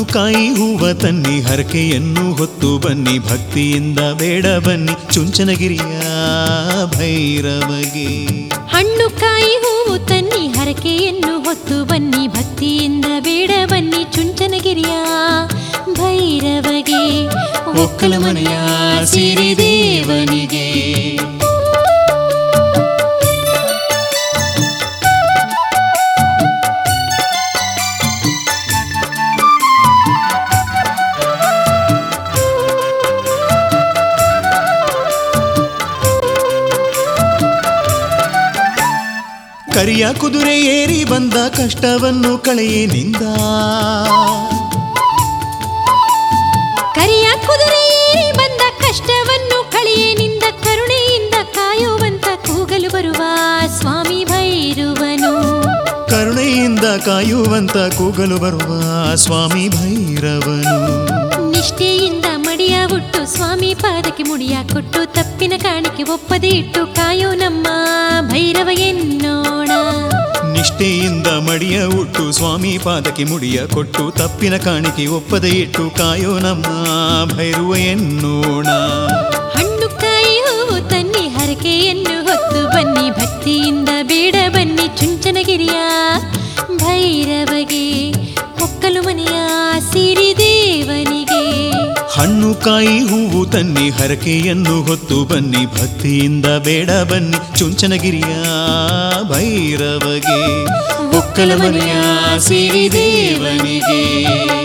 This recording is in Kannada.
ಕಾಯಿ ಹೂವ ತನ್ನಿ ಹರಕೆಯನ್ನು ಹೊತ್ತು ಬನ್ನಿ ಭಕ್ತಿಯಿಂದ ಬೇಡ ಬನ್ನಿ ಚುಂಚನಗಿರಿಯ ಭೈರವಗೆ ಹಣ್ಣು ಕಾಯಿ ಹೂವು ತನ್ನಿ ಹರಕೆಯನ್ನು ಹೊತ್ತು ಬನ್ನಿ ಭಕ್ತಿಯಿಂದ ಬೇಡ ಬನ್ನಿ ಚುಂಚನಗಿರಿಯ ಭೈರವಗೆ ಒಕ್ಕಲ ಮನೆಯ ಸಿರಿ ದೇವನಿಗೆ ಕರಿಯ ಕುದುರೆ ಏರಿ ಬಂದ ಕಷ್ಟವನ್ನು ಕಳೆಯೇನಿಂದ ಕರಿಯ ಕುದುರೆ ಏರಿ ಬಂದ ಕಷ್ಟವನ್ನು ಕಳೆಯೇನಿಂದ ಕರುಣೆಯಿಂದ ಕಾಯುವಂತ ಕೂಗಲು ಬರುವ ಸ್ವಾಮಿ ಭೈರುವನು ಕರುಣೆಯಿಂದ ಕಾಯುವಂತ ಕೂಗಲು ಬರುವ ಸ್ವಾಮಿ ಭೈರವನು ನಿಷ್ಠೆಯಿಂದ ಮಡಿಯ ಹುಟ್ಟು ಸ್ವಾಮಿ ಪಾದಕ್ಕೆ ಮುಡಿಯ ಕೊಟ್ಟು ತಪ್ಪಿನ ಕಾಣಿಕೆ ಒಪ್ಪದೆ ಇಟ್ಟು ಕಾಯೋ ನಮ್ಮ ಭೈರವ ಎನ್ನೋಣ ನಿಷ್ಠೆಯಿಂದ ಮಡಿಯ ಉಟ್ಟು ಸ್ವಾಮಿ ಪಾದಕ್ಕೆ ಮುಡಿಯ ಕೊಟ್ಟು ತಪ್ಪಿನ ಕಾಣಿಕೆ ಒಪ್ಪದೆ ಇಟ್ಟು ಕಾಯೋ ನಮ್ಮ ಭೈರುವ ಎನ್ನೋಣ ಹಣ್ಣು ಕಾಯಿ ಹೂವು ತನ್ನಿ ಹರಕೆಯನ್ನು ಹೊತ್ತು ಬನ್ನಿ ಭಕ್ತಿಯಿಂದ ಬೇಡ ಬನ್ನಿ ಚುಂಚನಗಿರಿಯ ಭೈರವಗೆ ಒಕ್ಕಲು ಮನೆಯ ಸಿರಿ ದೇವನಿಗೆ ಹಣ್ಣು ಕಾಯಿ ಹೂವು ತನ್ನಿ ಹರಕೆಯನ್ನು ಹೊತ್ತು ಬನ್ನಿ ಭಕ್ತಿಯಿಂದ ಬೇಡ ಬನ್ನಿ ಚುಂಚನಗಿರಿಯ ಭೈರವಗೆ ಒಕ್ಕಲ ಮನೆಯ ಸಿರಿ ದೇವನಿಗೆ